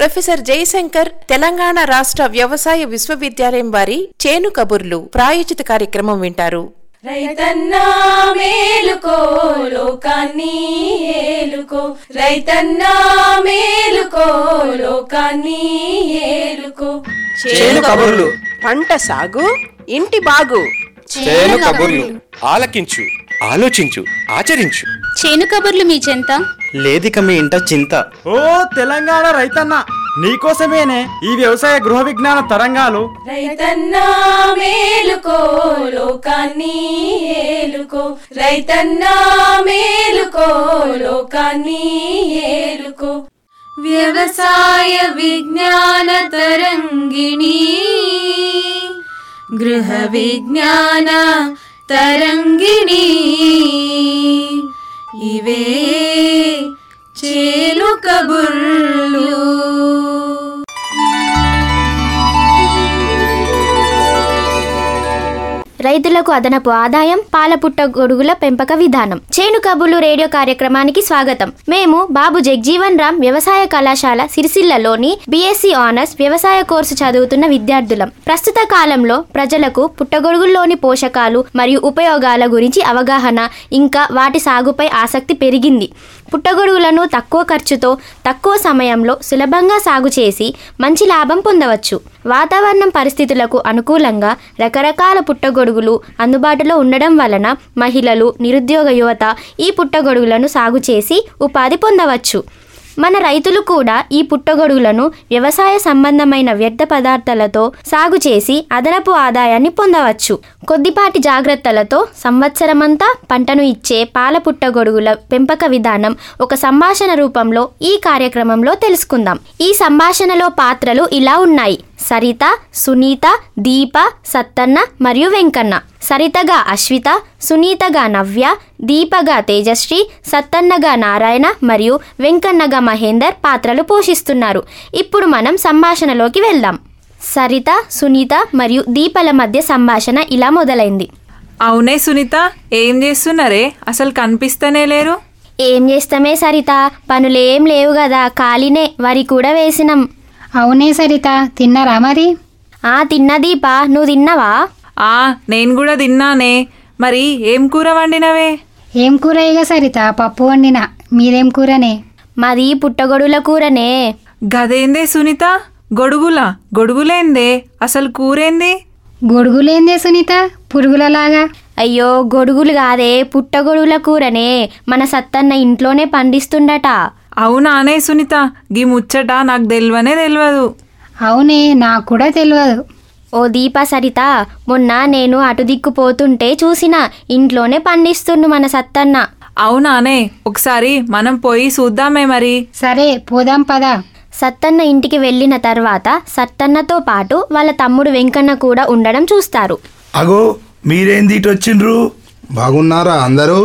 professor Jayashankar Telangana రాష్ట్ర వ్యవసాయ విశ్వవిద్యాలయం వారి చేను కబుర్లు ప్రాయోజిత కార్యక్రమం వింటారు రైతన్నా మేలుకో లోకాన్ని ఏలుకో రైతన్నా మేలుకో లోకాన్ని ఏలుకో చేను కబుర్లు పంట సాగు ఇంటి బాగు చేను కబుర్లు ఆలకించు ఆలోచించు ఆచరించు చేను కబుర్లు మీ చెంత లేదిక మీ ఇంట చింత ఓ తెలంగాణ రైతన్న నీకోసమేనే ఈ వ్యవసాయ గృహ విజ్ఞాన తరంగాలు రైతన్నా మేలుకో లోకాన్ని ఏలుకో రైతన్నా మేలుకో లోకాన్ని ఏలుకో వ్యవసాయ విజ్ఞాన తరంగిణి గృహ విజ్ఞాన తరంగిణి ఇవే చేలు కబుర్లు రైతులకు అదనపు ఆదాయం పాలపుట్ట గొడుగుల పెంపక విధానం చేను కబుర్లు రేడియో కార్యక్రమానికి స్వాగతం మేము బాబు జగ్జీవన్ రామ్ వ్యవసాయ కళాశాల సిరిసిల్లలోని బీఎస్సీ ఆనర్స్ వ్యవసాయ కోర్సు చదువుతున్న విద్యార్థులం ప్రస్తుత కాలంలో ప్రజలకు పుట్టగొడుగుల్లోని పోషకాలు మరియు ఉపయోగాల గురించి అవగాహన ఇంకా వాటి సాగుపై ఆసక్తి పెరిగింది పుట్టగొడుగులను తక్కువ ఖర్చుతో తక్కువ సమయంలో సులభంగా సాగు చేసి మంచి లాభం పొందవచ్చు వాతావరణం పరిస్థితులకు అనుకూలంగా రకరకాల పుట్టగొడుగులు అందుబాటులో ఉండడం వలన మహిళలు నిరుద్యోగ యువత ఈ పుట్టగొడుగులను సాగు చేసి ఉపాధి పొందవచ్చు మన రైతులు కూడా ఈ పుట్టగొడుగులను వ్యవసాయ సంబంధమైన వ్యర్థ పదార్థాలతో సాగు చేసి అదనపు ఆదాయాన్ని పొందవచ్చు కొద్దిపాటి జాగ్రత్తలతో సంవత్సరమంతా పంటను ఇచ్చే పాల పుట్టగొడుగుల పెంపక విధానం ఒక సంభాషణ రూపంలో ఈ కార్యక్రమంలో తెలుసుకుందాం ఈ సంభాషణలో పాత్రలు ఇలా ఉన్నాయి సరిత సునీత దీప సత్తన్న మరియు వెంకన్న సరితగా అశ్విత సునీతగా నవ్య దీపగా తేజశ్రీ సత్తన్నగా నారాయణ మరియు వెంకన్నగా మహేందర్ పాత్రలు పోషిస్తున్నారు ఇప్పుడు మనం సంభాషణలోకి వెళ్దాం సరిత సునీత మరియు దీపల మధ్య సంభాషణ ఇలా మొదలైంది అవునే సునీత ఏం చేస్తున్నారే అసలు కనిపిస్తనే లేరు ఏం చేస్తామే సరిత పనులేం లేవు కదా ఖాళీనే వరి కూడా వేసినాం అవునే సరిత తిన్నారా మరి ఆ తిన్న దీప నువ్వు తిన్నవా ఆ నేను కూడా తిన్నానే మరి ఏం కూర వండినవే ఏం కూర ఇక సరిత పప్పు వండిన మీదేం కూరనే మాది పుట్టగొడుల కూరనే గదేందే సునీత గొడుగులా గొడుగులేందే అసలు కూరేంది గొడుగులేందే సునీత పురుగులలాగా అయ్యో గొడుగులు కాదే పుట్టగొడుగుల కూరనే మన సత్తన్న ఇంట్లోనే పండిస్తుండట అవునానే సునీత గీ ముచ్చట నాకు తెలియనే తెలియదు అవునే నాకు కూడా తెలియదు ఓ దీప సరిత మొన్న నేను అటు దిక్కు పోతుంటే చూసిన ఇంట్లోనే పండిస్తుండు మన సత్తన్న అవునానే ఒకసారి మనం పోయి చూద్దామే మరి సరే పోదాం పదా సత్తన్న ఇంటికి వెళ్ళిన తర్వాత సత్తన్నతో పాటు వాళ్ళ తమ్ముడు వెంకన్న కూడా ఉండడం చూస్తారు అగో మీరేంది ఇటు వచ్చిండ్రు బాగున్నారా అందరూ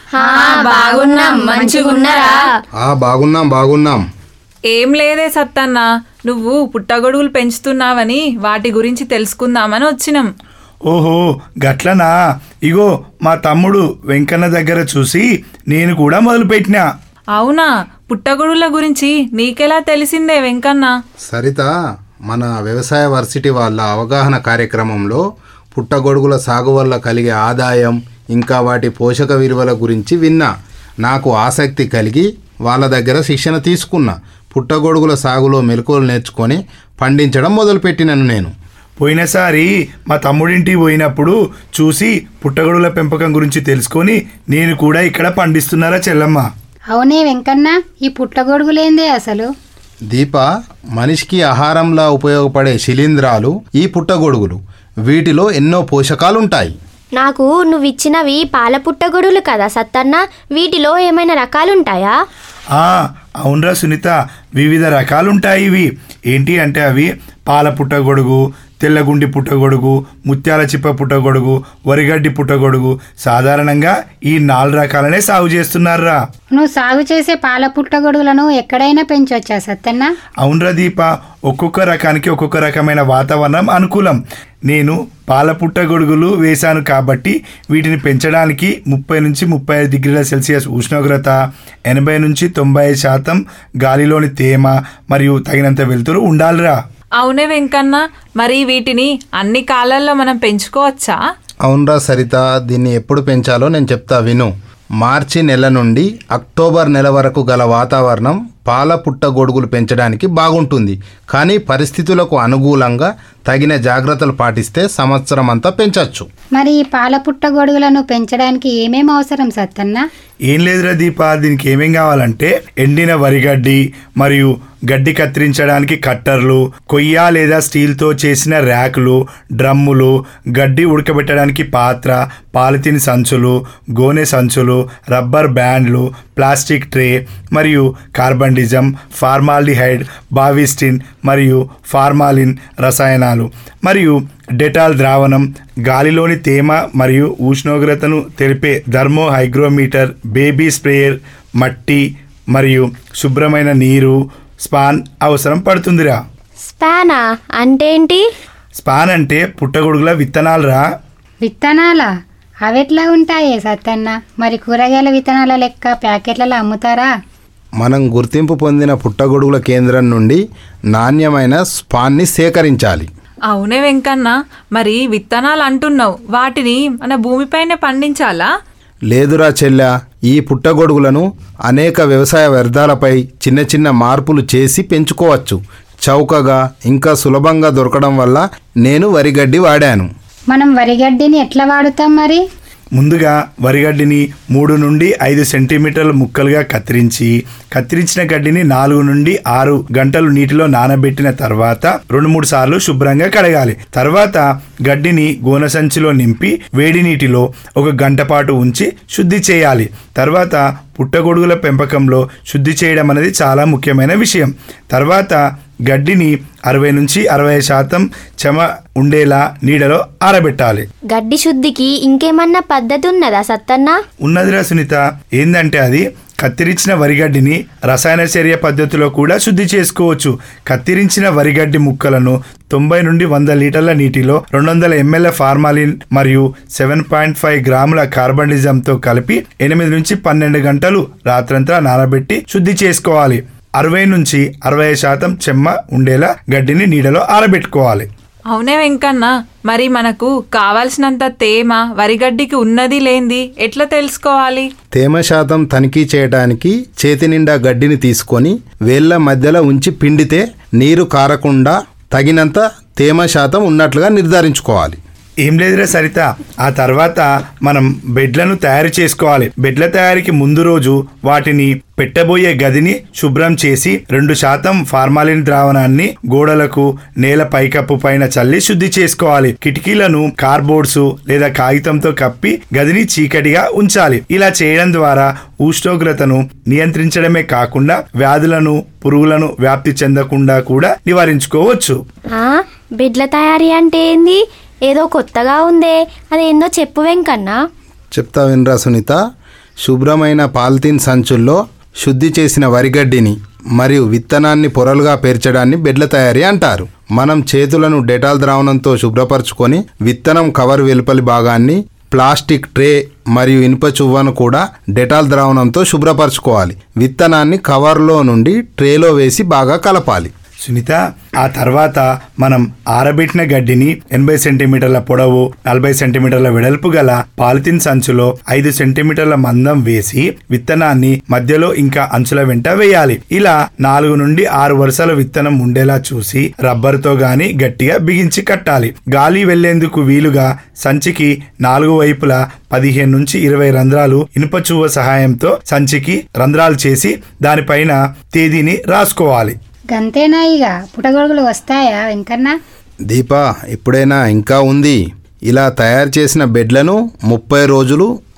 బాగున్నాం మంచిగున్నారా ఆ బాగున్నాం బాగున్నాం ఏం లేదే సత్తన్న నువ్వు పుట్టగొడుగులు పెంచుతున్నావని వాటి గురించి తెలుసుకుందామని వచ్చినాం ఓహో గట్లనా ఇగో మా తమ్ముడు వెంకన్న దగ్గర చూసి నేను కూడా మొదలుపెట్టినా అవునా పుట్టగొడుగుల గురించి నీకెలా తెలిసిందే వెంకన్న సరిత మన వ్యవసాయ వర్సిటీ వాళ్ళ అవగాహన కార్యక్రమంలో పుట్టగొడుగుల సాగు వల్ల కలిగే ఆదాయం ఇంకా వాటి పోషక విలువల గురించి విన్నా నాకు ఆసక్తి కలిగి వాళ్ళ దగ్గర శిక్షణ తీసుకున్నా పుట్టగొడుగుల సాగులో మెలకువలు నేర్చుకొని పండించడం మొదలుపెట్టినాను నేను పోయినసారి మా తమ్ముడింటికి పోయినప్పుడు చూసి పుట్టగొడుగుల పెంపకం గురించి తెలుసుకొని నేను కూడా ఇక్కడ పండిస్తున్నారా చెల్లమ్మ అవునే వెంకన్న ఈ పుట్టగొడుగులేందే అసలు దీప మనిషికి ఆహారంలా ఉపయోగపడే శిలీంధ్రాలు ఈ పుట్టగొడుగులు వీటిలో ఎన్నో పోషకాలుంటాయి నాకు నువ్వు ఇచ్చినవి పాల పుట్టగొడుగులు కదా సత్తన్న వీటిలో ఏమైనా రకాలుంటాయా ఆ, అవునరా సునీత వివిధ రకాలుంటాయి ఇవి ఏంటి అంటే అవి పాల పుట్టగొడుగు తెల్లగుండి పుట్టగొడుగు ముత్యాల చిప్ప పుట్టగొడుగు వరిగడ్డి పుట్టగొడుగు సాధారణంగా ఈ నాలుగు రకాలనే సాగు చేస్తున్నారా నువ్వు సాగు చేసే పాల పుట్టగొడుగులను ఎక్కడైనా పెంచవచ్చా సత్తన్న అవునరా దీప ఒక్కొక్క రకానికి ఒక్కొక్క రకమైన వాతావరణం అనుకూలం నేను పాల పుట్టగొడుగులు వేశాను కాబట్టి వీటిని పెంచడానికి ముప్పై నుంచి ముప్పై ఐదు డిగ్రీల సెల్సియస్ ఉష్ణోగ్రత ఎనభై నుంచి తొంభై ఐదు శాతం గాలిలోని తేమ మరియు తగినంత వెలుతురు ఉండాలిరా అవునే వెంకన్న మరి వీటిని అన్ని కాలాల్లో మనం పెంచుకోవచ్చా అవునరా సరిత దీన్ని ఎప్పుడు పెంచాలో నేను చెప్తా విను మార్చి నెల నుండి అక్టోబర్ నెల వరకు గల వాతావరణం పాల పుట్ట గొడుగులు పెంచడానికి బాగుంటుంది కానీ పరిస్థితులకు అనుకూలంగా తగిన జాగ్రత్తలు పాటిస్తే సంవత్సరం అంతా పెంచవచ్చు మరి ఈ పాల పుట్టగొడుగులను పెంచడానికి ఏమేం అవసరం సత్తన్న ఏం లేదురా దీప దీనికి ఏమేం కావాలంటే ఎండిన వరిగడ్డి మరియు గడ్డి కత్తిరించడానికి కట్టర్లు కొయ్య లేదా స్టీల్తో చేసిన ర్యాకులు డ్రమ్ములు గడ్డి ఉడకబెట్టడానికి పాత్ర పాలిథిన్ సంచులు గోనె సంచులు రబ్బర్ బ్యాండ్లు ప్లాస్టిక్ ట్రే మరియు కార్బండిజం ఫార్మాల్డిహైడ్ బావిస్టిన్ మరియు ఫార్మాలిన్ రసాయనాలు మరియు డెటాల్ ద్రావణం గాలిలోని తేమ మరియు ఉష్ణోగ్రతను తెలిపే థర్మో హైగ్రోమీటర్ బేబీ స్ప్రేయర్ మట్టి మరియు శుభ్రమైన నీరు స్పాన్ అవసరం పడుతుందిరా స్పానా అంటే ఏంటి స్పాన్ అంటే పుట్టగొడుగుల విత్తనాలురా విత్తనాలా అవెట్లా ఉంటాయే సత్తన్న మరి కూరగాయల విత్తనాల లెక్క ప్యాకెట్లలో అమ్ముతారా మనం గుర్తింపు పొందిన పుట్టగొడుగుల కేంద్రం నుండి నాణ్యమైన స్పాన్ని సేకరించాలి అవునే వెంకన్న మరి విత్తనాలు అంటున్నావు వాటిని మన భూమిపైనే పండించాలా లేదురా చెల్లె ఈ పుట్టగొడుగులను అనేక వ్యవసాయ వ్యర్థాలపై చిన్న చిన్న మార్పులు చేసి పెంచుకోవచ్చు చౌకగా ఇంకా సులభంగా దొరకడం వల్ల నేను వరిగడ్డి వాడాను మనం వరిగడ్డిని ఎట్లా వాడుతాం మరి ముందుగా వరిగడ్డిని మూడు నుండి ఐదు సెంటీమీటర్ల ముక్కలుగా కత్తిరించి కత్తిరించిన గడ్డిని నాలుగు నుండి ఆరు గంటలు నీటిలో నానబెట్టిన తర్వాత రెండు మూడు సార్లు శుభ్రంగా కడగాలి తర్వాత గడ్డిని గోన సంచిలో నింపి వేడి నీటిలో ఒక గంట పాటు ఉంచి శుద్ధి చేయాలి తర్వాత పుట్టగొడుగుల పెంపకంలో శుద్ధి చేయడం అనేది చాలా ముఖ్యమైన విషయం తర్వాత గడ్డిని అరవై నుంచి అరవై శాతం చెమ ఉండేలా నీడలో ఆరబెట్టాలి గడ్డి శుద్ధికి ఇంకేమన్నా పద్ధతి ఉన్నదా సత్తన్న ఉన్నదిరా సునీత ఏందంటే అది కత్తిరించిన వరిగడ్డిని రసాయన చర్య పద్ధతిలో కూడా శుద్ధి చేసుకోవచ్చు కత్తిరించిన వరిగడ్డి ముక్కలను తొంభై నుండి వంద లీటర్ల నీటిలో రెండు వందల ఎంఎల్ ఫార్మాలిన్ మరియు సెవెన్ పాయింట్ ఫైవ్ గ్రాముల కార్బనిజంతో కలిపి ఎనిమిది నుంచి పన్నెండు గంటలు రాత్రంతా నానబెట్టి శుద్ధి చేసుకోవాలి అరవై నుంచి అరవై శాతం చెమ్మ ఉండేలా గడ్డిని నీడలో ఆరబెట్టుకోవాలి అవునే వెంకన్న మరి మనకు కావాల్సినంత తేమ వరిగడ్డికి ఉన్నది లేంది ఎట్లా తెలుసుకోవాలి తేమ శాతం తనిఖీ చేయడానికి చేతి నిండా గడ్డిని తీసుకొని వేళ్ళ మధ్యలో ఉంచి పిండితే నీరు కారకుండా తగినంత తేమ శాతం ఉన్నట్లుగా నిర్ధారించుకోవాలి ఏం లేదురా సరిత ఆ తర్వాత మనం బెడ్లను తయారు చేసుకోవాలి బెడ్ల తయారీకి ముందు రోజు వాటిని పెట్టబోయే గదిని శుభ్రం చేసి రెండు శాతం ఫార్మాలిన్ ద్రావణాన్ని గోడలకు నేల పైకప్పు పైన చల్లి శుద్ధి చేసుకోవాలి కిటికీలను కార్బోర్డ్స్ లేదా కాగితంతో కప్పి గదిని చీకటిగా ఉంచాలి ఇలా చేయడం ద్వారా ఉష్ణోగ్రతను నియంత్రించడమే కాకుండా వ్యాధులను పురుగులను వ్యాప్తి చెందకుండా కూడా నివారించుకోవచ్చు ఆ, బిడ్ల తయారీ అంటే ఏంది ఏదో కొత్తగా ఉందే అదేందో చెప్పు వెంకన్న చెప్తా వినరా సునీత శుభ్రమైన పాలిథిన్ సంచుల్లో శుద్ధి చేసిన వరిగడ్డిని మరియు విత్తనాన్ని పొరలుగా పేర్చడాన్ని బెడ్ల తయారీ అంటారు మనం చేతులను డెటాల్ ద్రావణంతో శుభ్రపరచుకొని విత్తనం కవర్ వెలుపలి భాగాన్ని ప్లాస్టిక్ ట్రే మరియు ఇనుప చువ్వను కూడా డెటాల్ ద్రావణంతో శుభ్రపరచుకోవాలి విత్తనాన్ని కవర్లో నుండి ట్రేలో వేసి బాగా కలపాలి సునీత ఆ తర్వాత మనం ఆరబెట్టిన గడ్డిని ఎనభై సెంటీమీటర్ల పొడవు నలభై సెంటీమీటర్ల వెడల్పు గల పాలిథిన్ సంచులో ఐదు సెంటీమీటర్ల మందం వేసి విత్తనాన్ని మధ్యలో ఇంకా అంచుల వెంట వేయాలి ఇలా నాలుగు నుండి ఆరు వరుసల విత్తనం ఉండేలా చూసి రబ్బర్తో గాని గట్టిగా బిగించి కట్టాలి గాలి వెళ్లేందుకు వీలుగా సంచికి నాలుగు వైపులా పదిహేను నుంచి ఇరవై రంధ్రాలు ఇనుప చువ్వ సహాయంతో సంచికి రంధ్రాలు చేసి దానిపైన తేదీని రాసుకోవాలి గంతేనా ఇక పుట్టగొడుగులు వస్తాయా వెంకన్న దీపా ఎప్పుడైనా ఇంకా ఉంది ఇలా తయారు చేసిన బెడ్లను ముప్పై రోజులు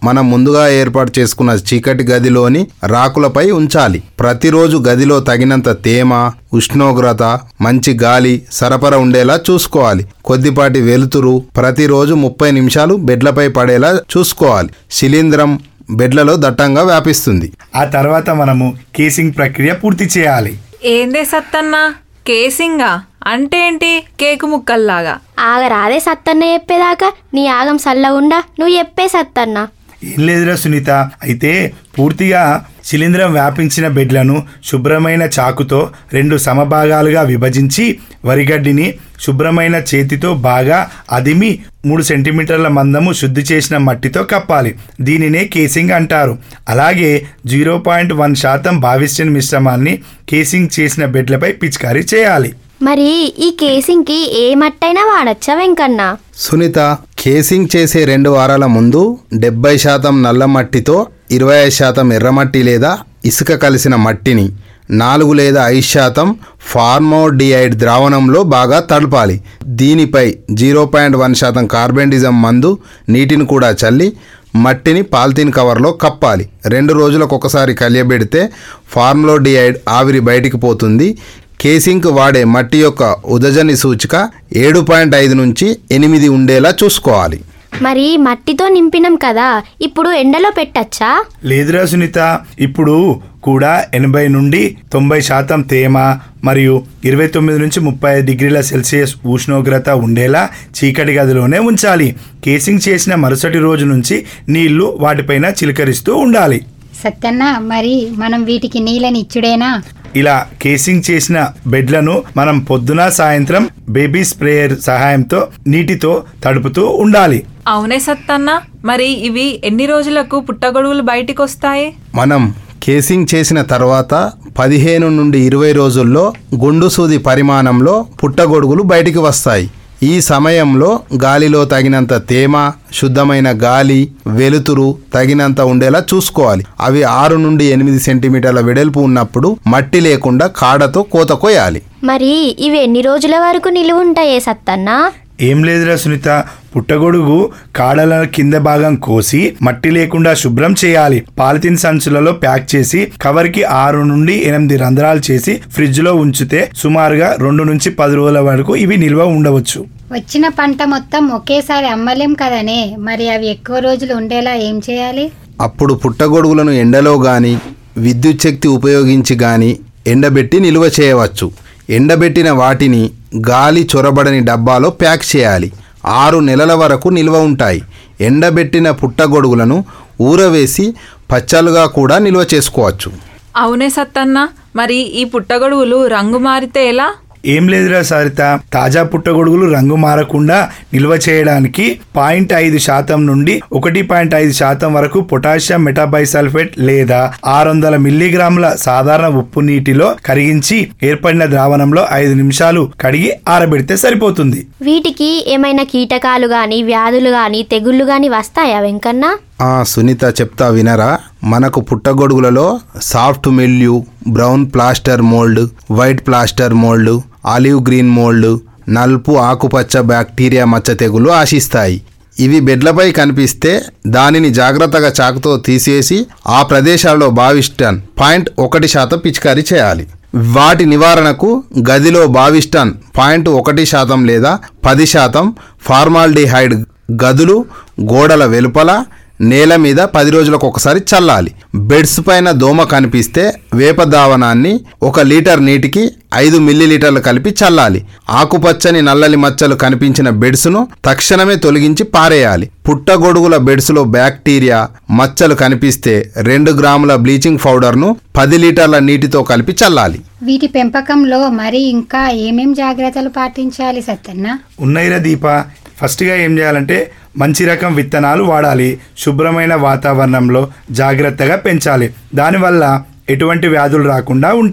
మనం ముందుగా ఏర్పాటు చేసుకున్న చీకటి గదిలోని రాకులపై ఉంచాలి ప్రతిరోజు గదిలో తగినంత తేమ ఉష్ణోగ్రత మంచి గాలి సరఫరా ఉండేలా చూసుకోవాలి కొద్దిపాటి వెలుతురు ప్రతిరోజు ముప్పై నిమిషాలు బెడ్లపై పడేలా చూసుకోవాలి శిలీంధ్రం బెడ్లలో దట్టంగా వ్యాపిస్తుంది ఆ తర్వాత మనము కేసింగ్ ప్రక్రియ పూర్తి చేయాలి ఏందే సత్తన్న కేసింగా అంటే ఏంటి కేకు ముక్కల్లాగా ఆగరాదే సత్తన్న చెప్పేదాకా నీ ఆగం సల్లగుండా నువ్వు చెప్పే సత్తన్న ఏం లేదురా సునీత అయితే పూర్తిగా శిలీంధ్రం వ్యాపించిన బెడ్లను శుభ్రమైన చాకుతో రెండు సమభాగాలుగా విభజించి వరిగడ్డిని శుభ్రమైన చేతితో బాగా అదిమి మూడు సెంటీమీటర్ల మందము శుద్ధి చేసిన మట్టితో కప్పాలి దీనినే కేసింగ్ అంటారు అలాగే జీరో పాయింట్ వన్ శాతం భావిస్టిన్ మిశ్రమాన్ని కేసింగ్ చేసిన బెడ్లపై పిచికారీ చేయాలి మరి ఈ కేసింగ్కి ఏ మట్టైనా వాడచ్చా వెంకన్న సునీత కేసింగ్ చేసే రెండు వారాల ముందు డెబ్బై శాతం నల్ల మట్టితో ఇరవై ఐదు శాతం ఎర్రమట్టి లేదా ఇసుక కలిసిన మట్టిని నాలుగు లేదా ఐదు శాతం ఫార్మోడిఐడ్ ద్రావణంలో బాగా తడపాలి దీనిపై జీరో పాయింట్ వన్ శాతం కార్బెండిజం మందు నీటిని కూడా చల్లి మట్టిని పాలిథిన్ కవర్లో కప్పాలి రెండు రోజులకు ఒకసారి కలియబెడితే ఫార్మోడిఐడ్ ఆవిరి బయటికి పోతుంది కేసింగ్కు వాడే మట్టి యొక్క ఉదజని సూచిక ఏడు పాయింట్ ఐదు నుంచి ఎనిమిది ఉండేలా చూసుకోవాలి మరి మట్టితో నింపినాం కదా ఇప్పుడు ఎండలో పెట్టచ్చా లేదురా సునీత ఇప్పుడు కూడా ఎనభై నుండి తొంభై శాతం తేమ మరియు ఇరవై తొమ్మిది నుంచి ముప్పై ఐదు డిగ్రీల సెల్సియస్ ఉష్ణోగ్రత ఉండేలా చీకటి గదిలోనే ఉంచాలి కేసింగ్ చేసిన మరుసటి రోజు నుంచి నీళ్లు వాటిపైన చిలకరిస్తూ ఉండాలి సత్యన్న మరి మనం వీటికి నీళ్ళని ఇచ్చుడేనా ఇలా కేసింగ్ చేసిన బెడ్లను మనం పొద్దున సాయంత్రం బేబీ స్ప్రేయర్ సహాయంతో నీటితో తడుపుతూ ఉండాలి అవునే సత్తన్న మరి ఇవి ఎన్ని రోజులకు పుట్టగొడుగులు బయటికి వస్తాయి మనం కేసింగ్ చేసిన తర్వాత పదిహేను నుండి ఇరవై రోజుల్లో గుండు సూది పరిమాణంలో పుట్టగొడుగులు బయటికి వస్తాయి ఈ సమయంలో గాలిలో తగినంత తేమ శుద్ధమైన గాలి వెలుతురు తగినంత ఉండేలా చూసుకోవాలి అవి ఆరు నుండి ఎనిమిది సెంటీమీటర్ల వెడల్పు ఉన్నప్పుడు మట్టి లేకుండా కాడతో కోత కోయాలి మరి ఇవి ఎన్ని రోజుల వరకు నిలువ ఉంటాయే సత్తన్న ఏం లేదురా సునీత పుట్టగొడుగు కాడల కింద భాగం కోసి మట్టి లేకుండా శుభ్రం చేయాలి పాలిథిన్ సంచులలో ప్యాక్ చేసి కవర్ కి ఆరు నుండి ఎనిమిది రంధ్రాలు చేసి ఫ్రిడ్జ్ లో ఉంచితే సుమారుగా రెండు నుంచి పది రోజుల వరకు ఇవి నిల్వ ఉండవచ్చు వచ్చిన పంట మొత్తం ఒకేసారి అమ్మలేం కదనే మరి అవి ఎక్కువ రోజులు ఉండేలా ఏం చేయాలి అప్పుడు పుట్టగొడుగులను ఎండలో గాని విద్యుత్ శక్తి ఉపయోగించి గాని ఎండబెట్టి నిల్వ చేయవచ్చు ఎండబెట్టిన వాటిని గాలి చొరబడని డబ్బాలో ప్యాక్ చేయాలి ఆరు నెలల వరకు నిల్వ ఉంటాయి ఎండబెట్టిన పుట్టగొడుగులను ఊరవేసి పచ్చలుగా కూడా నిల్వ చేసుకోవచ్చు అవునే సత్తన్న మరి ఈ పుట్టగొడుగులు రంగు మారితే ఎలా ఏం లేదురా సరిత తాజా పుట్టగొడుగులు రంగు మారకుండా నిల్వ చేయడానికి పాయింట్ ఐదు శాతం నుండి ఒకటి పాయింట్ ఐదు శాతం వరకు పొటాషియం మెటాబైసల్ఫేట్ లేదా ఆరు వందల మిల్లీగ్రాముల సాధారణ ఉప్పు నీటిలో కరిగించి ఏర్పడిన ద్రావణంలో ఐదు నిమిషాలు కడిగి ఆరబెడితే సరిపోతుంది వీటికి ఏమైనా కీటకాలు గాని వ్యాధులు గాని తెగుళ్ళు గాని వస్తాయా వెంకన్న ఆ సునీత చెప్తా వినరా మనకు పుట్టగొడుగులలో soft mildew brown plaster mould white plaster mould olive green mould నలుపు ఆకుపచ్చ బ్యాక్టీరియా మచ్చ తెగులు ఆశిస్తాయి ఇవి బెడ్లపై కనిపిస్తే దానిని జాగ్రత్తగా చాకుతో తీసేసి ఆ ప్రదేశాల్లో బావిస్టన్ పాయింట్ ఒకటి శాతం పిచికారీ చేయాలి వాటి నివారణకు గదిలో బావిస్టన్ పాయింట్ ఒకటి శాతం లేదా పది శాతం ఫార్మాల్డిహైడ్ గదులు గోడల వెలుపల నేల మీద పది రోజులకు ఒకసారి చల్లాలి బెడ్స్ పైన దోమ కనిపిస్తే వేప దావనాన్ని ఒక లీటర్ నీటికి ఐదు మిల్లీలీటర్లు కలిపి చల్లాలి ఆకుపచ్చని నల్లలి మచ్చలు కనిపించిన బెడ్స్ను తక్షణమే తొలగించి పారేయాలి పుట్టగొడుగుల బెడ్స్లో బ్యాక్టీరియా మచ్చలు కనిపిస్తే రెండు గ్రాముల బ్లీచింగ్ పౌడర్ను పది లీటర్ల నీటితో కలిపి చల్లాలి వీటి పెంపకంలో మరి ఇంకా ఏమేం జాగ్రత్తలు పాటించాలి సత్యన్న ఉన్నయిరా దీప ఫస్ట్గా ఏం చేయాలంటే మంచి రకం విత్తనాలు వాడాలి శుభ్రమైన వాతావరణంలో జాగ్రత్తగా పెంచాలి దానివల్ల ఎటువంటి వ్యాధులు రాకుండా ఉంటాయి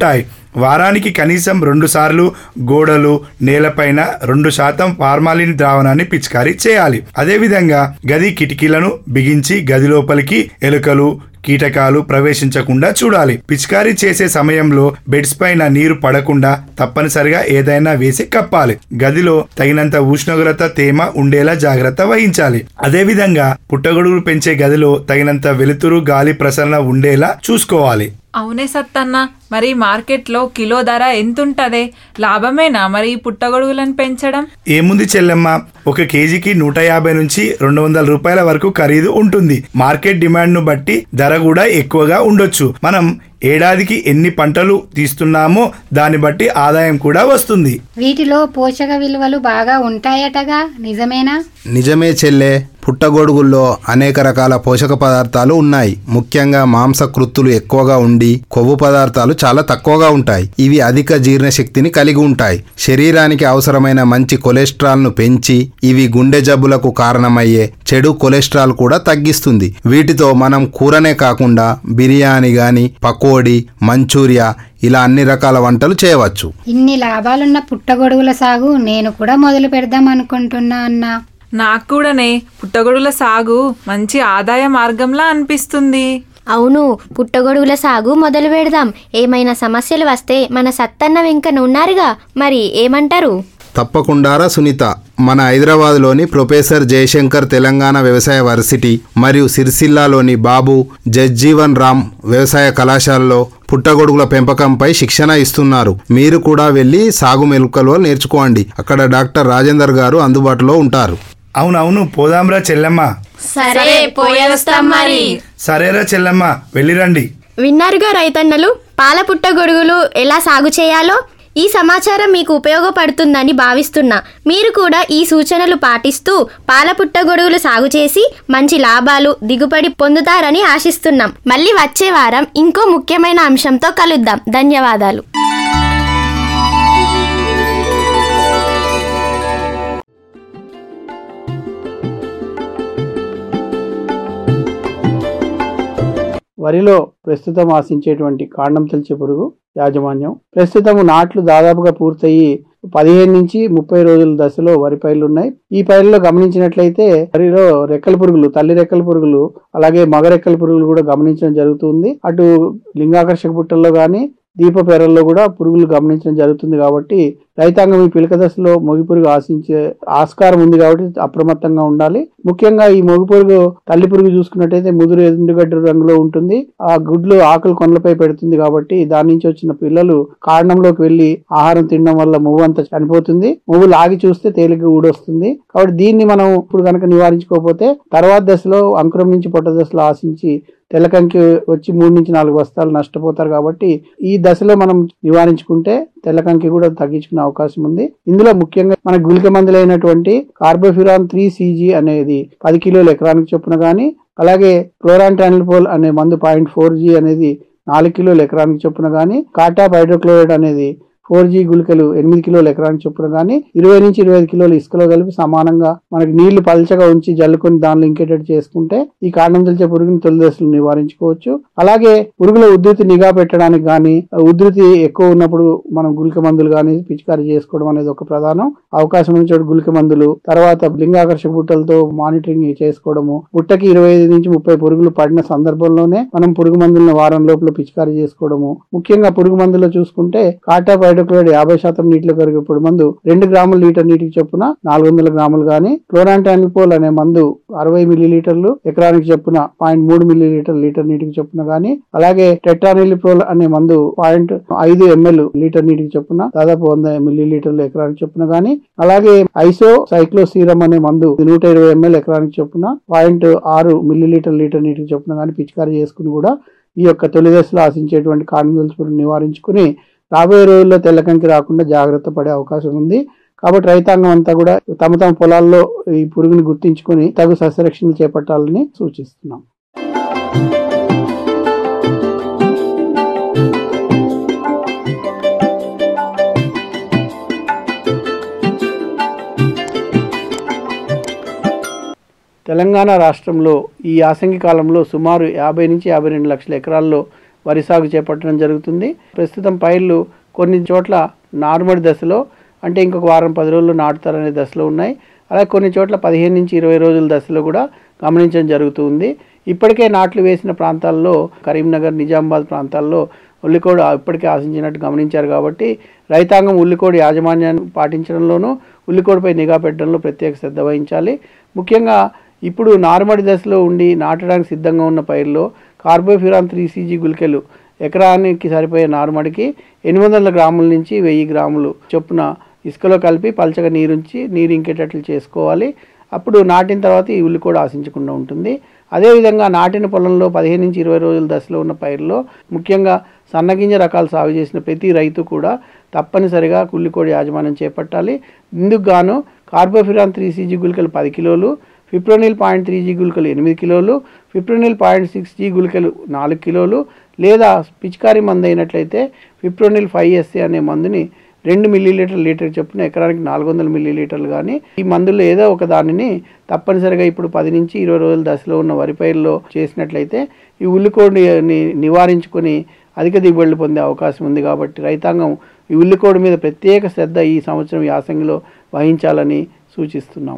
వారానికి కనీసం రెండు సార్లు గోడలు నేలపైన రెండు శాతం ఫార్మాలిన్ ద్రావణాన్ని పిచికారీ చేయాలి అదేవిధంగా గది కిటికీలను బిగించి గది లోపలికి ఎలుకలు కీటకాలు ప్రవేశించకుండా చూడాలి పిచికారీ చేసే సమయంలో బెడ్స్ పైన నీరు పడకుండా తప్పనిసరిగా ఏదైనా వేసి కప్పాలి గదిలో తగినంత ఉష్ణోగ్రత తేమ ఉండేలా జాగ్రత్త వహించాలి అదేవిధంగా పుట్టగొడుగులు పెంచే గదిలో తగినంత వెలుతురు గాలి ప్రసరణ ఉండేలా చూసుకోవాలి అవునే సత్తన్న మరి మార్కెట్లో కిలో ధర ఎంతుంటదే లాభమేనా మరి ఈ పుట్టగొడుగులను పెంచడం ఏముంది చెల్లెమ్మ ఒక కేజీకి నూట యాభై నుంచి రెండు వందల రూపాయల వరకు ఖరీదు ఉంటుంది మార్కెట్ డిమాండ్ ను బట్టి ధర కూడా ఎక్కువగా ఉండొచ్చు మనం ఏడాదికి ఎన్ని పంటలు తీస్తున్నామో దాన్ని బట్టి ఆదాయం కూడా వస్తుంది వీటిలో పోషక విలువలు బాగా ఉంటాయటగా నిజమేనా నిజమే చెల్లె పుట్టగొడుగుల్లో అనేక రకాల పోషక పదార్థాలు ఉన్నాయి ముఖ్యంగా మాంసకృత్తులు ఎక్కువగా ఉండి కొవ్వు పదార్థాలు చాలా తక్కువగా ఉంటాయి ఇవి అధిక జీర్ణశక్తిని కలిగి ఉంటాయి శరీరానికి అవసరమైన మంచి కొలెస్ట్రాల్ ను పెంచి ఇవి గుండె జబ్బులకు కారణమయ్యే చెడు కొలెస్ట్రాల్ కూడా తగ్గిస్తుంది వీటితో మనం కూరనే కాకుండా బిర్యానీ గాని పకోడీ మంచూరియా ఇలా అన్ని రకాల వంటలు చేయవచ్చు ఇన్ని లాభాలున్న పుట్టగొడుగుల సాగు నేను కూడా మొదలు పెడదాం అనుకుంటున్నా అన్నా నాకు కూడానే పుట్టగొడుగుల సాగు మంచి ఆదాయ మార్గంలా అనిపిస్తుంది అవును పుట్టగొడుగుల సాగు మొదలు పెడదాం ఏమైనా సమస్యలు వస్తే మన సత్తన్న వెంకన్న ఉన్నారుగా మరి ఏమంటారు తప్పకుండారా సునీత మన హైదరాబాద్లోని ప్రొఫెసర్ జయశంకర్ తెలంగాణ వ్యవసాయ వర్సిటీ మరియు సిరిసిల్లాలోని బాబు జగ్జీవన్ రామ్ వ్యవసాయ కళాశాలలో పుట్టగొడుగుల పెంపకంపై శిక్షణ ఇస్తున్నారు మీరు కూడా వెళ్ళి సాగు మెలుకలో నేర్చుకోండి అక్కడ డాక్టర్ రాజేందర్ గారు అందుబాటులో ఉంటారు అవునవును పోదాంరా చెల్లెమ్మ సరే పోయేస్తాం మరి సరేరా చెల్లెమ్మ వెళ్ళిరండి విన్నారుగా రైతన్నలు పాల పుట్టగొడుగులు ఎలా సాగు చేయాలో ఈ సమాచారం మీకు ఉపయోగపడుతుందని భావిస్తున్నా మీరు కూడా ఈ సూచనలు పాటిస్తూ పాల పుట్టగొడుగులు సాగు చేసి మంచి లాభాలు దిగుబడి పొందుతారని ఆశిస్తున్నాం మళ్ళీ వచ్చే వారం ఇంకో ముఖ్యమైన అంశంతో కలుద్దాం ధన్యవాదాలు వరిలో ప్రస్తుతం ఆశించేటువంటి కాండం తెలిచే పురుగు యాజమాన్యం ప్రస్తుతం నాట్లు దాదాపుగా పూర్తయి పదిహేను నుంచి ముప్పై రోజుల దశలో వరి పైర్లు ఉన్నాయి ఈ పైర్లలో గమనించినట్లయితే వరిలో రెక్కల పురుగులు తల్లి రెక్కల పురుగులు అలాగే మగ రెక్కల పురుగులు కూడా గమనించడం జరుగుతుంది అటు లింగాకర్షక పుట్టల్లో కానీ దీప పెరల్లో కూడా పురుగులు గమనించడం జరుగుతుంది కాబట్టి రైతాంగం ఈ పిలక దశలో మొగి పురుగు ఆశించే ఆస్కారం ఉంది కాబట్టి అప్రమత్తంగా ఉండాలి ముఖ్యంగా ఈ మొగి పురుగు తల్లి పురుగు చూసుకున్నట్టయితే ముదురు ఎండుగడ్డ రంగులో ఉంటుంది ఆ గుడ్లు ఆకులు కొనలపై పెడుతుంది కాబట్టి దాని నుంచి వచ్చిన పిల్లలు కారణంలోకి వెళ్లి ఆహారం తినడం వల్ల మువ్వు అంతా చనిపోతుంది మువ్వు లాగి చూస్తే తేలిక ఊడొస్తుంది కాబట్టి దీన్ని మనం ఇప్పుడు కనుక నివారించుకోకపోతే తర్వాత దశలో అంకురం నుంచి పొట్ట దశలో ఆశించి తెల్లకంకి వచ్చి మూడు నుంచి నాలుగు బస్తాలు నష్టపోతారు కాబట్టి ఈ దశలో మనం నివారించుకుంటే తెల్లకంకి కూడా తగ్గించుకునే అవకాశం ఉంది ఇందులో ముఖ్యంగా మన గుళిక మందులైనటువంటి కార్బోఫిరాన్ త్రీ సీజీ అనేది పది కిలోల ఎకరానికి చొప్పున గానీ అలాగే క్లోరాంటానిపోల్ అనే మందు పాయింట్ ఫోర్ జీ అనేది నాలుగు కిలోల ఎకరానికి చొప్పున గానీ కాటాప్ హైడ్రోక్లోరైడ్ అనేది ఫోర్ జీ గుళికలు ఎనిమిది కిలోల ఎకరానికి చొప్పున గానీ ఇరవై నుంచి ఇరవై ఐదు కిలోలు ఇసుకలో కలిపి సమానంగా మనకి నీళ్లు పల్చగా ఉంచి జల్లుకొని దానిలో ఇంకేటట్టు చేసుకుంటే ఈ కాండం తెలిచే పురుగుని తొలి దశలు నివారించుకోవచ్చు అలాగే పురుగుల ఉధృతి నిఘా పెట్టడానికి గానీ ఉధృతి ఎక్కువ ఉన్నప్పుడు మనం గుళిక మందులు గానీ పిచికారీ చేసుకోవడం అనేది ఒక ప్రధానం అవకాశం ఉన్న చోటు గుళిక మందులు తర్వాత లింగాకర్షక బుట్టలతో మానిటరింగ్ చేసుకోవడము బుట్టకి ఇరవై ఐదు నుంచి ముప్పై పురుగులు పడిన సందర్భంలోనే మనం పురుగు మందులను వారం లోపల పిచికారీ చేసుకోవడము ముఖ్యంగా పురుగు మందులో చూసుకుంటే కాటా హైడ్రోక్లోరైడ్ యాభై శాతం నీటిలో కరిగే పొడి మందు రెండు గ్రాముల లీటర్ నీటికి చొప్పున నాలుగు వందల గ్రాములు గానీ క్లోరాంటానిపోల్ అనే మందు అరవై మిల్లీ లీటర్లు ఎకరానికి చొప్పున పాయింట్ మూడు మిల్లీ లీటర్ లీటర్ నీటికి చొప్పున గానీ అలాగే టెట్రానిలిప్రోల్ అనే మందు పాయింట్ ఐదు ఎంఎల్ లీటర్ నీటికి చొప్పున దాదాపు వంద మిల్లీ లీటర్లు ఎకరానికి చొప్పున గానీ అలాగే ఐసో సైక్లోసీరం అనే మందు నూట ఇరవై ఎంఎల్ ఎకరానికి చొప్పున పాయింట్ ఆరు మిల్లీ లీటర్ లీటర్ నీటికి చొప్పున గానీ పిచికారీ చేసుకుని కూడా ఈ యొక్క తొలి దశలో ఆశించేటువంటి కాండం నివారించుకుని రాబోయే రోజుల్లో తెల్లకంకి రాకుండా జాగ్రత్త పడే అవకాశం ఉంది కాబట్టి రైతాంగం అంతా కూడా తమ తమ పొలాల్లో ఈ పురుగుని గుర్తించుకొని తగు సస్యరక్షణ చేపట్టాలని సూచిస్తున్నాం తెలంగాణ రాష్ట్రంలో ఈ యాసంగి కాలంలో సుమారు యాభై నుంచి యాభై రెండు లక్షల ఎకరాల్లో వరి సాగు చేపట్టడం జరుగుతుంది ప్రస్తుతం పైర్లు కొన్ని చోట్ల నార్మల్ దశలో అంటే ఇంకొక వారం పది రోజులు నాటుతారనే దశలో ఉన్నాయి అలాగే కొన్ని చోట్ల పదిహేను నుంచి ఇరవై రోజుల దశలో కూడా గమనించడం జరుగుతుంది ఇప్పటికే నాట్లు వేసిన ప్రాంతాల్లో కరీంనగర్ నిజామాబాద్ ప్రాంతాల్లో ఉల్లికోడు ఇప్పటికే ఆశించినట్టు గమనించారు కాబట్టి రైతాంగం ఉల్లికోడి యాజమాన్యాన్ని పాటించడంలోనూ ఉల్లికోడిపై నిఘా పెట్టడంలో ప్రత్యేక శ్రద్ధ వహించాలి ముఖ్యంగా ఇప్పుడు నారుమడి దశలో ఉండి నాటడానికి సిద్ధంగా ఉన్న పైర్లో కార్బోఫిరాన్ త్రీ సీజీ గుళికలు ఎకరానికి సరిపోయే నారుమడికి ఎనిమిది వందల గ్రాముల నుంచి వెయ్యి గ్రాములు చొప్పున ఇసుకలో కలిపి పలచగా నీరుంచి నీరు ఇంకేటట్లు చేసుకోవాలి అప్పుడు నాటిన తర్వాత ఈ ఉల్లి కూడా ఆశించకుండా ఉంటుంది అదేవిధంగా నాటిన పొలంలో పదిహేను నుంచి ఇరవై రోజుల దశలో ఉన్న పైరులో ముఖ్యంగా సన్నగింజ రకాలు సాగు చేసిన ప్రతి రైతు కూడా తప్పనిసరిగా కుల్లికోడి యాజమాన్యం చేపట్టాలి ఇందుకు గాను కార్బోఫిరాన్ త్రీ సీజీ గుళికలు పది కిలోలు ఫిప్రోనిల్ పాయింట్ త్రీ జీ గుళికలు ఎనిమిది కిలోలు ఫిప్రోనిల్ పాయింట్ సిక్స్ జీ గుళికలు నాలుగు కిలోలు లేదా పిచికారీ మందు అయినట్లయితే ఫిప్రోనిల్ ఫైవ్ ఎస్సీ అనే మందుని రెండు మిల్లీలీటర్ లీటర్ చొప్పున ఎకరానికి నాలుగు వందల మిల్లీలీటర్లు కానీ ఈ మందుల్లో ఏదో ఒక దానిని తప్పనిసరిగా ఇప్పుడు పది నుంచి ఇరవై రోజుల దశలో ఉన్న వరి పైరులో చేసినట్లయితే ఈ ఉల్లికోడిని నివారించుకొని అధిక దిగుబడులు పొందే అవకాశం ఉంది కాబట్టి రైతాంగం ఈ ఉల్లికోడి మీద ప్రత్యేక శ్రద్ధ ఈ సంవత్సరం యాసంగిలో వహించాలని సూచిస్తున్నాం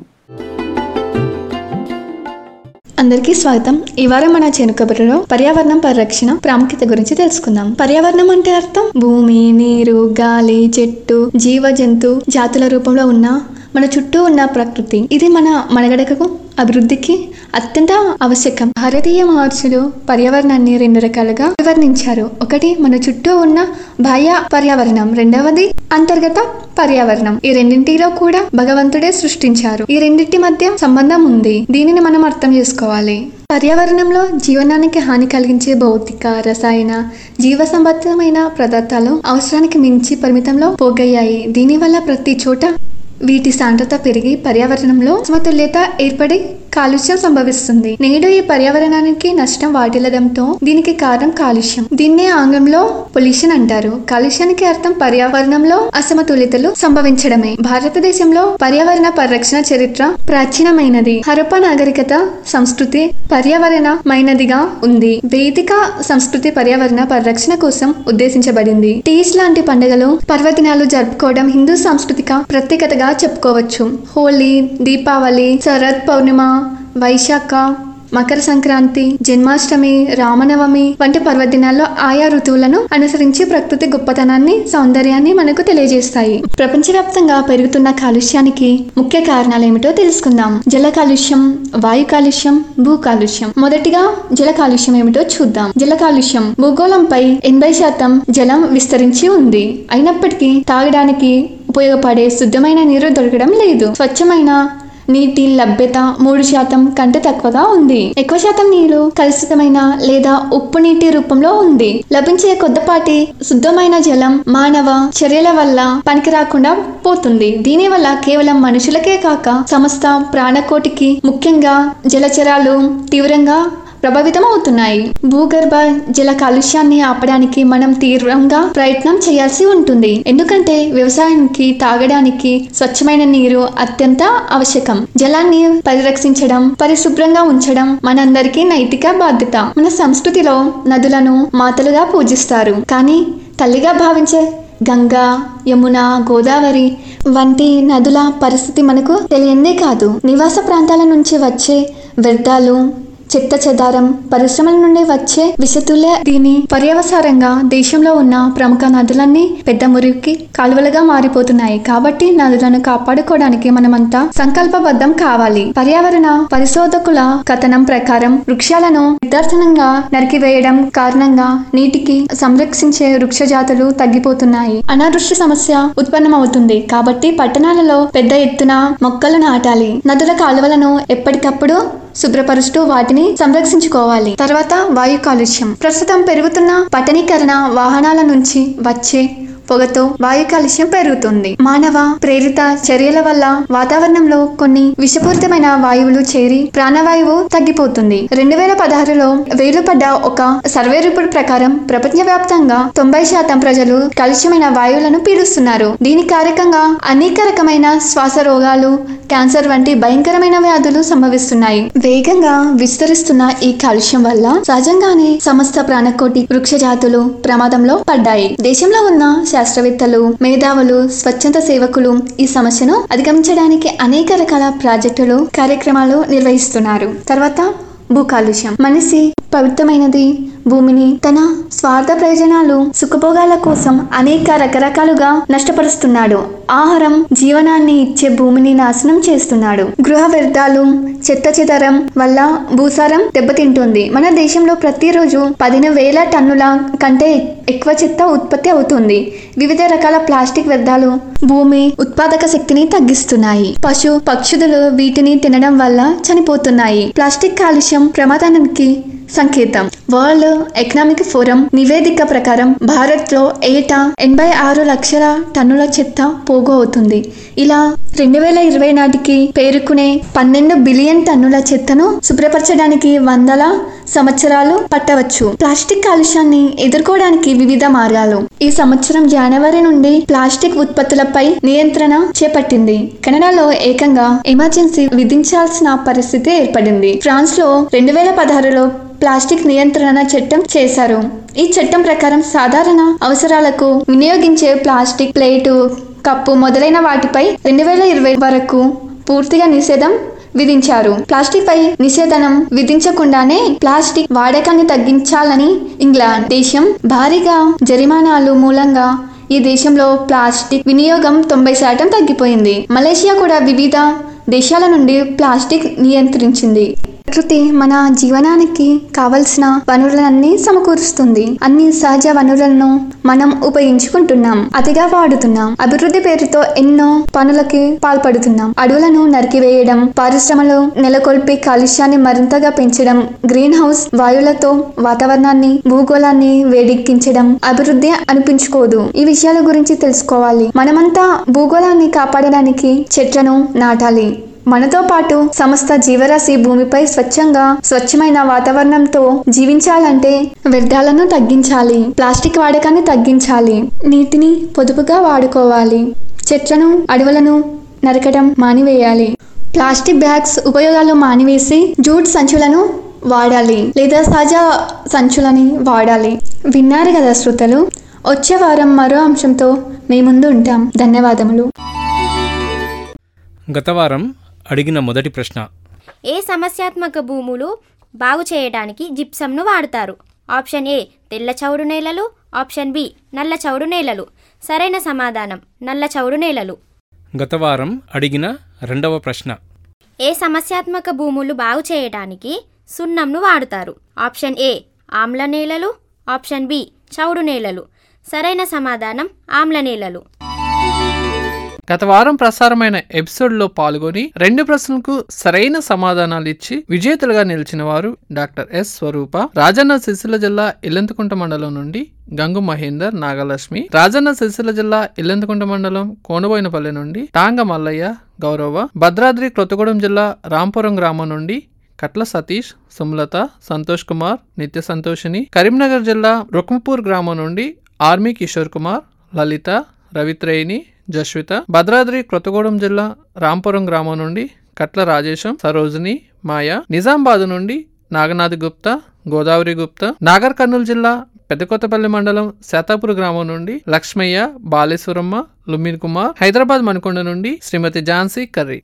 అందరికీ స్వాగతం ఈ వారం మన చేనుకబుర్రలో పర్యావరణం పరిరక్షణ ప్రాముఖ్యత గురించి తెలుసుకుందాం పర్యావరణం అంటే అర్థం భూమి నీరు గాలి చెట్టు జీవ జంతు జాతుల రూపంలో ఉన్న మన చుట్టూ ఉన్న ప్రకృతి ఇది మన మనగడకకు అభివృద్ధికి అత్యంత ఆవశ్యకం భారతీయ మహర్షులు పర్యావరణాన్ని రెండు రకాలుగా వివరించారు ఒకటి మన చుట్టూ ఉన్న బాహ్య పర్యావరణం రెండవది అంతర్గత పర్యావరణం ఈ రెండింటిలో కూడా భగవంతుడే సృష్టించారు ఈ రెండింటి మధ్య సంబంధం ఉంది దీనిని మనం అర్థం చేసుకోవాలి పర్యావరణంలో జీవనానికి హాని కలిగించే భౌతిక రసాయన జీవ సంబంధమైన పదార్థాలు అవసరానికి మించి పరిమితంలో పోగయ్యాయి దీనివల్ల ప్రతి చోట వీటి సాంద్రత పెరిగి పర్యావరణంలో సమతుల్యత ఏర్పడి కాలుష్యం సంభవిస్తుంది నేడు ఈ పర్యావరణానికి నష్టం వాటిల్లడంతో దీనికి కారణం కాలుష్యం దీన్నే ఆంగ్లంలో పొల్యూషన్ అంటారు కాలుష్యానికి అర్థం పర్యావరణంలో అసమతుల్యతలు సంభవించడమే భారతదేశంలో పర్యావరణ పరిరక్షణ చరిత్ర ప్రాచీనమైనది హరప్ప నాగరికత సంస్కృతి పర్యావరణమైనదిగా ఉంది వేదిక సంస్కృతి పర్యావరణ పరిరక్షణ కోసం ఉద్దేశించబడింది టీస్ లాంటి పండుగలు పర్వదినాలు జరుపుకోవడం హిందూ సాంస్కృతిక ప్రత్యేకతగా చెప్పుకోవచ్చు హోలీ దీపావళి శరత్ పౌర్ణిమ వైశాఖ మకర సంక్రాంతి జన్మాష్టమి రామనవమి వంటి పర్వదినాల్లో ఆయా ఋతువులను అనుసరించి ప్రకృతి గొప్పతనాన్ని సౌందర్యాన్ని మనకు తెలియజేస్తాయి ప్రపంచవ్యాప్తంగా పెరుగుతున్న కాలుష్యానికి ముఖ్య కారణాలు ఏమిటో తెలుసుకుందాం జల కాలుష్యం వాయు కాలుష్యం భూ కాలుష్యం మొదటిగా జల కాలుష్యం ఏమిటో చూద్దాం జల కాలుష్యం భూగోళంపై ఎనభై శాతం జలం విస్తరించి ఉంది అయినప్పటికీ తాగడానికి ఉపయోగపడే శుద్ధమైన నీరు దొరకడం లేదు స్వచ్ఛమైన నీటి లభ్యత మూడు శాతం కంటే తక్కువగా ఉంది ఎక్కువ శాతం నీరు కలుషితమైన లేదా ఉప్పు నీటి రూపంలో ఉంది లభించే కొద్దిపాటి శుద్ధమైన జలం మానవ చర్యల వల్ల పనికి రాకుండా పోతుంది దీని వల్ల కేవలం మనుషులకే కాక సమస్త ప్రాణకోటికి ముఖ్యంగా జలచరాలు తీవ్రంగా ప్రభావితం అవుతున్నాయి భూగర్భ జల కాలుష్యాన్ని ఆపడానికి మనం తీవ్రంగా ప్రయత్నం చేయాల్సి ఉంటుంది ఎందుకంటే వ్యవసాయానికి తాగడానికి స్వచ్ఛమైన నీరు అత్యంత ఆవశ్యకం జలాన్ని పరిరక్షించడం పరిశుభ్రంగా ఉంచడం మనందరికీ నైతిక బాధ్యత మన సంస్కృతిలో నదులను మాతలుగా పూజిస్తారు కానీ తల్లిగా భావించే గంగా యమున గోదావరి వంటి నదుల పరిస్థితి మనకు తెలియందే కాదు నివాస ప్రాంతాల నుంచి వచ్చే వ్యర్థాలు చెత్త చెదారం పరిశ్రమల నుండి వచ్చే విషతులే దీని పర్యవసారంగా దేశంలో ఉన్న ప్రముఖ నదులన్నీ పెద్ద మురికి కాలువలుగా మారిపోతున్నాయి కాబట్టి నదులను కాపాడుకోవడానికి మనమంతా సంకల్పబద్ధం కావాలి పర్యావరణ పరిశోధకుల కథనం ప్రకారం వృక్షాలను నిర్దర్శనంగా నరికివేయడం కారణంగా నీటికి సంరక్షించే వృక్ష జాతులు తగ్గిపోతున్నాయి అనావృష్టి సమస్య ఉత్పన్నమవుతుంది కాబట్టి పట్టణాలలో పెద్ద ఎత్తున మొక్కలు నాటాలి నదుల కాలువలను ఎప్పటికప్పుడు శుభ్రపరుస్తూ వాటిని సంరక్షించుకోవాలి తర్వాత వాయు కాలుష్యం ప్రస్తుతం పెరుగుతున్న పట్టణీకరణ వాహనాల నుంచి వచ్చే పొగతో వాయు కాలుష్యం పెరుగుతుంది మానవ ప్రేరిత చర్యల వల్ల వాతావరణంలో కొన్ని విషపూరితమైన వాయువులు చేరి ప్రాణవాయువు తగ్గిపోతుంది రెండు వేల పదహారులో వేలుపడ్డ ఒక సర్వే రిపోర్ట్ ప్రకారం ప్రపంచవ్యాప్తంగా తొంభై శాతం ప్రజలు కాలుష్యమైన వాయువులను పీలుస్తున్నారు దీని కారకంగా అనేక రకమైన శ్వాస రోగాలు క్యాన్సర్ వంటి భయంకరమైన వ్యాధులు సంభవిస్తున్నాయి వేగంగా విస్తరిస్తున్న ఈ కాలుష్యం వల్ల సహజంగానే సమస్త ప్రాణకోటి వృక్ష జాతులు ప్రమాదంలో పడ్డాయి దేశంలో ఉన్న శాస్త్రవేత్తలు మేధావులు స్వచ్ఛంద సేవకులు ఈ సమస్యను అధిగమించడానికి అనేక రకాల ప్రాజెక్టులు కార్యక్రమాలు నిర్వహిస్తున్నారు తర్వాత భూ కాలుష్యం మనిషి పవిత్రమైనది భూమిని తన స్వార్థ ప్రయోజనాలు సుఖభోగాల కోసం అనేక రకరకాలుగా నష్టపరుస్తున్నాడు ఆహారం జీవనాన్ని ఇచ్చే భూమిని నాశనం చేస్తున్నాడు గృహ వ్యర్థాలు చెత్త చెదరం వల్ల భూసారం దెబ్బతింటుంది మన దేశంలో ప్రతిరోజు పదిహేను వేల టన్నుల కంటే ఎక్కువ చెత్త ఉత్పత్తి అవుతుంది వివిధ రకాల ప్లాస్టిక్ వ్యర్థాలు భూమి ఉత్పాదక శక్తిని తగ్గిస్తున్నాయి పశు పక్షులు వీటిని తినడం వల్ల చనిపోతున్నాయి ప్లాస్టిక్ కాలుష్యం ప్రమాదానికి సంకేతం వరల్డ్ ఎకనామిక్ ఫోరం నివేదిక ప్రకారం భారత్ లో ఏటా ఎనభై ఆరు లక్షల టన్నుల చెత్త పోగు అవుతుంది ఇలా రెండు వేల ఇరవై నాటికి పేరుకునే పన్నెండు బిలియన్ టన్నుల చెత్తను శుభ్రపరచడానికి వందల సంవత్సరాలు పట్టవచ్చు ప్లాస్టిక్ కాలుష్యాన్ని ఎదుర్కోవడానికి వివిధ మార్గాలు ఈ సంవత్సరం జనవరి నుండి ప్లాస్టిక్ ఉత్పత్తులపై నియంత్రణ చేపట్టింది కెనడాలో ఏకంగా ఎమర్జెన్సీ విధించాల్సిన పరిస్థితి ఏర్పడింది ఫ్రాన్స్ లో రెండు వేల పదహారులో ప్లాస్టిక్ నియంత్రణ చట్టం చేశారు ఈ చట్టం ప్రకారం సాధారణ అవసరాలకు వినియోగించే ప్లాస్టిక్ ప్లేటు కప్పు మొదలైన వాటిపై రెండు వేల ఇరవై వరకు పూర్తిగా నిషేధం విధించారు ప్లాస్టిక్ పై నిషేధనం విధించకుండానే ప్లాస్టిక్ వాడకాన్ని తగ్గించాలని ఇంగ్లాండ్ దేశం భారీగా జరిమానాలు మూలంగా ఈ దేశంలో ప్లాస్టిక్ వినియోగం తొంభై శాతం తగ్గిపోయింది మలేషియా కూడా వివిధ దేశాల నుండి ప్లాస్టిక్ నియంత్రించింది ప్రకృతి మన జీవనానికి కావలసిన వనరులన్నీ సమకూరుస్తుంది అన్ని సహజ వనరులను మనం ఉపయోగించుకుంటున్నాం అతిగా వాడుతున్నాం అభివృద్ధి పేరుతో ఎన్నో పనులకి పాల్పడుతున్నాం అడవులను నరికివేయడం పరిశ్రమలు నెలకొల్పి కాలుష్యాన్ని మరింతగా పెంచడం గ్రీన్ హౌస్ వాయువులతో వాతావరణాన్ని భూగోళాన్ని వేడెక్కించడం అభివృద్ధి అనిపించుకోదు ఈ విషయాల గురించి తెలుసుకోవాలి మనమంతా భూగోళాన్ని కాపాడడానికి చెట్లను నాటాలి మనతో పాటు సమస్త జీవరాశి భూమిపై స్వచ్ఛంగా స్వచ్ఛమైన వాతావరణంతో జీవించాలంటే వ్యర్థాలను తగ్గించాలి ప్లాస్టిక్ వాడకాన్ని తగ్గించాలి నీటిని పొదుపుగా వాడుకోవాలి చెట్లను అడవులను నరకడం మానివేయాలి ప్లాస్టిక్ బ్యాగ్స్ ఉపయోగాలు మానివేసి జూట్ సంచులను వాడాలి లేదా సహజ సంచులని వాడాలి విన్నారు కదా శ్రోతలు వచ్చే వారం మరో అంశంతో మీ ముందు ఉంటాం ధన్యవాదములు గత వారం అడిగిన మొదటి ప్రశ్న ఏ సమస్యాత్మక భూములు బాగు చేయడానికి జిప్సంను వాడతారు ఆప్షన్ ఏ తెల్ల చౌడు నేలలు ఆప్షన్ బి నల్ల చౌడు నేలలు సరైన సమాధానం నల్ల చౌడు నేలలు గత వారం అడిగిన రెండవ ప్రశ్న ఏ సమస్యాత్మక భూములు బాగు చేయడానికి సున్నంను వాడుతారు ఆప్షన్ ఏ ఆమ్ల నేలలు ఆప్షన్ బి చౌడు నేలలు సరైన సమాధానం ఆమ్ల నేలలు గత వారం ప్రసారమైన ఎపిసోడ్లో పాల్గొని రెండు ప్రశ్నలకు సరైన సమాధానాలు ఇచ్చి విజేతలుగా నిలిచిన వారు డాక్టర్ ఎస్ స్వరూప రాజన్న సిరిసిల్ల జిల్లా ఇల్లంతకుంట మండలం నుండి గంగు మహేందర్ నాగలక్ష్మి రాజన్న సిరిసిల్ల జిల్లా ఇల్లంతకుంట మండలం కోనబోయినపల్లి నుండి టాంగ మల్లయ్య గౌరవ భద్రాద్రి కొత్తగూడెం జిల్లా రాంపురం గ్రామం నుండి కట్ల సతీష్ సుమలత సంతోష్ కుమార్ నిత్య సంతోషిని కరీంనగర్ జిల్లా రుక్మపూర్ గ్రామం నుండి ఆర్మీ కిషోర్ కుమార్ లలిత రవిత్రేయిని జస్విత భద్రాద్రి కొత్తగూడెం జిల్లా రాంపురం గ్రామం నుండి కట్ల రాజేశం సరోజిని మాయ నిజామాబాద్ నుండి నాగనాథ్ గుప్తా గోదావరి గుప్తా నాగర్ కర్నూలు జిల్లా పెద్దకొత్తపల్లి మండలం శాతాపూర్ గ్రామం నుండి లక్ష్మయ్య బాలేశ్వరమ్మ లుమిన్ కుమార్ హైదరాబాద్ మణికొండ నుండి శ్రీమతి ఝాన్సీ కర్రీ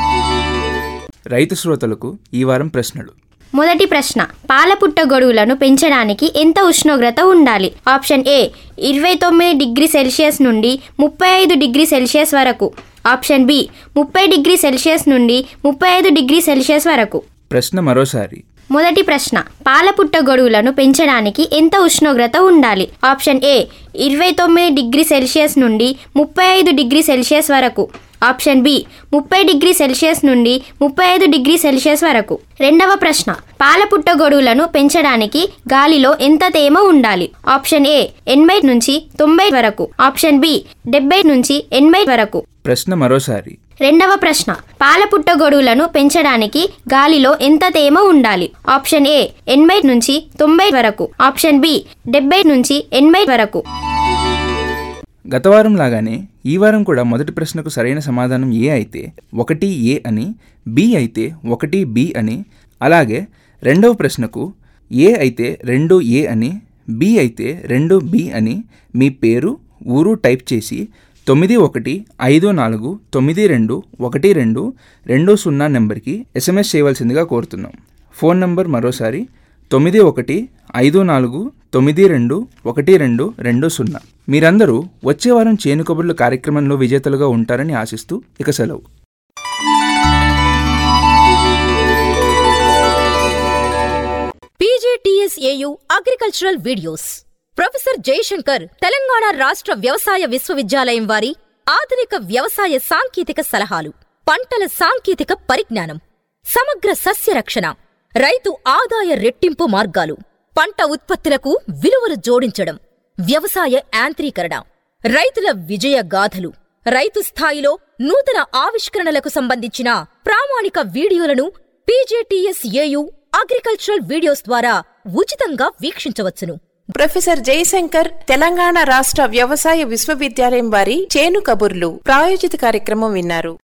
రైతు శ్రోతలకు ఈ వారం ప్రశ్నలు మొదటి ప్రశ్న పాలపుట్ట గొడుగులను పెంచడానికి ఎంత ఉష్ణోగ్రత ఉండాలి ఆప్షన్ ఏ ఇరవై తొమ్మిది డిగ్రీ సెల్సియస్ నుండి ముప్పై ఐదు డిగ్రీ సెల్సియస్ వరకు ఆప్షన్ బి ముప్పై డిగ్రీ సెల్సియస్ నుండి ముప్పై ఐదు డిగ్రీ సెల్సియస్ వరకు ప్రశ్న మరోసారి మొదటి ప్రశ్న పాలపుట్ట గొడుగులను పెంచడానికి ఎంత ఉష్ణోగ్రత ఉండాలి ఆప్షన్ ఏ ఇరవై తొమ్మిది డిగ్రీ సెల్సియస్ నుండి ముప్పై ఐదు డిగ్రీ సెల్సియస్ వరకు ఆప్షన్ బి ముప్పై డిగ్రీ సెల్సియస్ నుండి ముప్పై ఐదు డిగ్రీ సెల్సియస్ వరకు రెండవ ప్రశ్న పాలపుట్ట గొడుగులను పెంచడానికి గాలిలో ఎంత తేమ ఉండాలి ఆప్షన్ ఏ ఎనభై నుంచి తొంభై వరకు ఆప్షన్ బి డెబ్బై నుంచి ఎనభై వరకు ప్రశ్న మరోసారి రెండవ ప్రశ్న పాలపుట్ట గొడుగులను పెంచడానికి గాలిలో ఎంత తేమ ఉండాలి ఆప్షన్ ఏ ఎనభై నుంచి తొంభై వరకు ఆప్షన్ బి డెబ్బై నుంచి ఎనభై వరకు గత వారం లాగానే ఈ వారం కూడా మొదటి ప్రశ్నకు సరైన సమాధానం ఏ అయితే ఒకటి ఏ అని బి అయితే ఒకటి బి అని అలాగే రెండవ ప్రశ్నకు ఏ అయితే రెండు ఏ అని బి అయితే రెండు బి అని మీ పేరు ఊరు టైప్ చేసి తొమ్మిది ఒకటి ఐదు నాలుగు తొమ్మిది రెండు ఒకటి రెండు రెండు సున్నా నెంబర్కి ఎస్ఎంఎస్ చేయవలసిందిగా కోరుతున్నాం ఫోన్ నంబర్ మరోసారి తొమ్మిది ఒకటి ఐదు నాలుగు తొమ్మిది రెండు ఒకటి రెండు రెండు సున్నా మీరందరూ వచ్చే వారం చేను కబుర్లు కార్యక్రమంలో విజేతలుగా ఉంటారని ఆశిస్తూ ఇక సెలవు PGTSAU agricultural videos professor Jayashankar Telangana రాష్ట్ర వ్యవసాయ విశ్వవిద్యాలయం వారి ఆధునిక వ్యవసాయ సాంకేతిక సలహాలు పంటల సాంకేతిక పరిజ్ఞానం సమగ్ర సస్య రక్షణ రైతు ఆదాయ రెట్టింపు మార్గాలు పంట ఉత్పత్తులకు విలువలు జోడించడం వ్యవసాయ యాంత్రీకరణ రైతుల విజయ గాథలు రైతు స్థాయిలో నూతన ఆవిష్కరణలకు సంబంధించిన ప్రామాణిక వీడియోలను పీజేటీఎస్ఏయు అగ్రికల్చరల్ వీడియోస్ ద్వారా ఉచితంగా వీక్షించవచ్చును ప్రొఫెసర్ జయశంకర్ తెలంగాణ రాష్ట్ర వ్యవసాయ విశ్వవిద్యాలయం వారి చేను కబుర్లు ప్రాయోజిత కార్యక్రమం విన్నారు